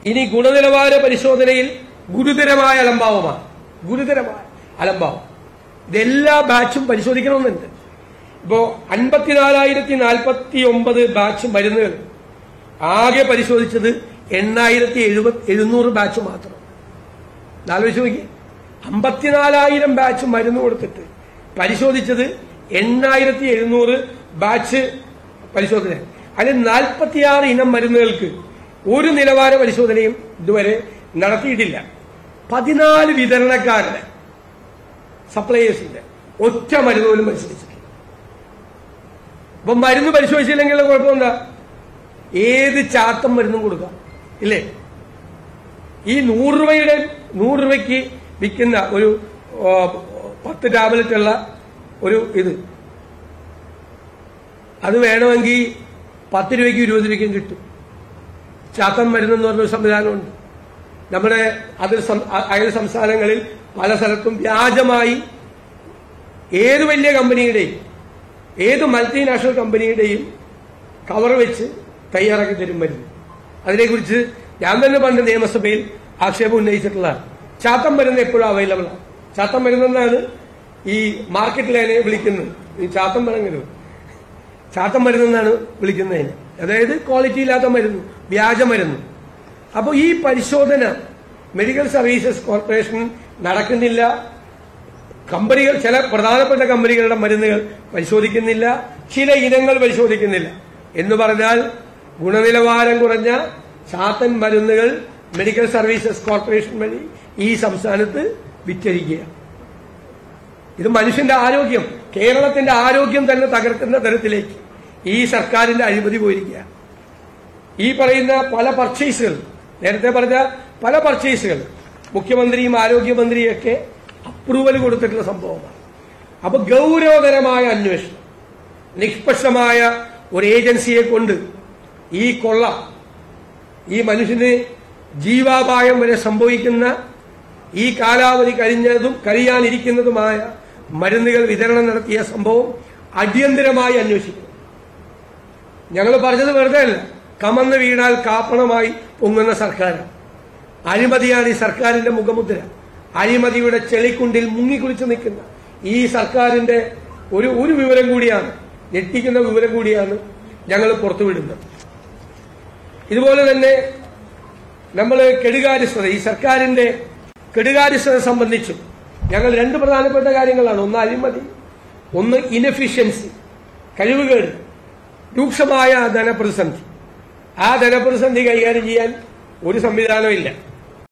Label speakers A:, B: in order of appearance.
A: ഇനി ഗുണനിലവാര പരിശോധനയിൽ ഗുരുതരമായ അലംഭാവമാണ് ഗുരുതരമായ അലംഭാവം ഇതെല്ലാ ബാച്ചും പരിശോധിക്കണമെന്നുണ്ട് ഇപ്പോ അൻപത്തിനാലായിരത്തി നാൽപ്പത്തി ഒമ്പത് ബാച്ച് മരുന്നുകൾ ആകെ പരിശോധിച്ചത് എണ്ണായിരത്തി എഴുപത് എഴുന്നൂറ് ബാച്ച് മാത്രം ആലോചിച്ച് നോക്കി അമ്പത്തിനാലായിരം ബാച്ച് മരുന്ന് കൊടുത്തിട്ട് പരിശോധിച്ചത് എണ്ണായിരത്തി എഴുന്നൂറ് ബാച്ച് പരിശോധന അതിൽ നാൽപ്പത്തിയാറ് ഇനം മരുന്നുകൾക്ക് ഒരു നിലവാര പരിശോധനയും ഇതുവരെ നടത്തിയിട്ടില്ല പതിനാല് വിതരണക്കാരുടെ സപ്ലൈയേഴ്സിന്റെ ഒറ്റ മരുന്ന് പോലും പരിശോധിച്ചിട്ടില്ല അപ്പൊ മരുന്ന് പരിശോധിച്ചില്ലെങ്കിൽ കുഴപ്പമെന്താ ഏത് ചാത്തം മരുന്നും കൊടുക്കാം ഇല്ലേ ഈ നൂറ് രൂപയുടെ നൂറ് രൂപയ്ക്ക് വിൽക്കുന്ന ഒരു ഓ, പത്ത് ടാബ്ലറ്റ് ഉള്ള ഒരു ഇത് അത് വേണമെങ്കിൽ പത്ത് രൂപയ്ക്ക് ഇരുപത് രൂപയ്ക്കും കിട്ടും ചാത്തം മരുന്നെന്ന് പറഞ്ഞൊരു സംവിധാനമുണ്ട് നമ്മുടെ അതിർ സം- അ- അയൽ സംസ്ഥാനങ്ങളിൽ പല സ്ഥലത്തും വ്യാജമായി ഏത് വലിയ കമ്പനിയുടെയും ഏത് മൾട്ടിനാഷണൽ കമ്പനിയുടെയും കവർ വെച്ച് തയ്യാറാക്കി തരും മരുന്ന് അതിനെക്കുറിച്ച് ഞാൻ തന്നെ പണ്ട് നിയമസഭയിൽ ആക്ഷേപം ഉന്നയിച്ചിട്ടുള്ളതാണ് ചാത്തം മരുന്ന് എപ്പോഴും അവൈലബിൾ ആണ് ചാത്തം മരുന്നെന്നാണ് ഈ മാർക്കറ്റിൽ അതിനെ വിളിക്കുന്നത് ഈ ചാത്തം മരുന്ന് ചാത്തം മരുന്നെന്നാണ് വിളിക്കുന്നതിന് അതായത് ക്വാളിറ്റി ഇല്ലാത്ത മരുന്ന് വ്യാജ മരുന്ന് അപ്പോൾ ഈ പരിശോധന മെഡിക്കൽ സർവീസസ് കോർപ്പറേഷൻ നടക്കുന്നില്ല കമ്പനികൾ ചില പ്രധാനപ്പെട്ട കമ്പനികളുടെ മരുന്നുകൾ പരിശോധിക്കുന്നില്ല ചില ഇനങ്ങൾ പരിശോധിക്കുന്നില്ല എന്ന് പറഞ്ഞാൽ ഗുണനിലവാരം കുറഞ്ഞ ചാത്തൻ മരുന്നുകൾ മെഡിക്കൽ സർവീസസ് കോർപ്പറേഷൻ വഴി ഈ സംസ്ഥാനത്ത് വിറ്റഴിക്കുക ഇത് മനുഷ്യന്റെ ആരോഗ്യം കേരളത്തിന്റെ ആരോഗ്യം തന്നെ തകർക്കുന്ന തരത്തിലേക്ക് ഈ സർക്കാരിന്റെ അഴിമതി പോയിരിക്കുക ഈ പറയുന്ന പല പർച്ചേസുകൾ നേരത്തെ പറഞ്ഞ പല പർച്ചേസുകൾ മുഖ്യമന്ത്രിയും ആരോഗ്യമന്ത്രിയൊക്കെ അപ്രൂവൽ കൊടുത്തിട്ടുള്ള സംഭവമാണ് അപ്പൊ ഗൗരവതരമായ അന്വേഷണം നിഷ്പക്ഷമായ ഒരു ഏജൻസിയെ കൊണ്ട് ഈ കൊള്ള ഈ മനുഷ്യന് ജീവാപായം വരെ സംഭവിക്കുന്ന ഈ കാലാവധി കഴിഞ്ഞതും കഴിയാനിരിക്കുന്നതുമായ മരുന്നുകൾ വിതരണം നടത്തിയ സംഭവം അടിയന്തരമായി അന്വേഷിക്കും ഞങ്ങൾ പറഞ്ഞത് വെറുതെ അല്ല കമന്ന് വീണാൽ കാപ്പണമായി പൊങ്ങുന്ന സർക്കാർ അഴിമതിയാണ് ഈ സർക്കാരിന്റെ മുഖമുദ്ര അഴിമതിയുടെ ചെളിക്കുണ്ടിൽ മുങ്ങിക്കുളിച്ച് നിൽക്കുന്ന ഈ സർക്കാരിന്റെ ഒരു ഒരു വിവരം കൂടിയാണ് ഞെട്ടിക്കുന്ന വിവരം കൂടിയാണ് ഞങ്ങൾ പുറത്തുവിടുന്നത് ഇതുപോലെ തന്നെ നമ്മൾ കെടുകാര്യസ്ഥത ഈ സർക്കാരിന്റെ കെടുകാര്യസ്ഥത സംബന്ധിച്ചും ഞങ്ങൾ രണ്ട് പ്രധാനപ്പെട്ട കാര്യങ്ങളാണ് ഒന്ന് അഴിമതി ഒന്ന് ഇനഫിഷ്യൻസി കഴിവുകേട് രൂക്ഷമായ ധനപ്രതിസന്ധി ആ ധനപ്രതിസന്ധി കൈകാര്യം ചെയ്യാൻ ഒരു സംവിധാനമില്ല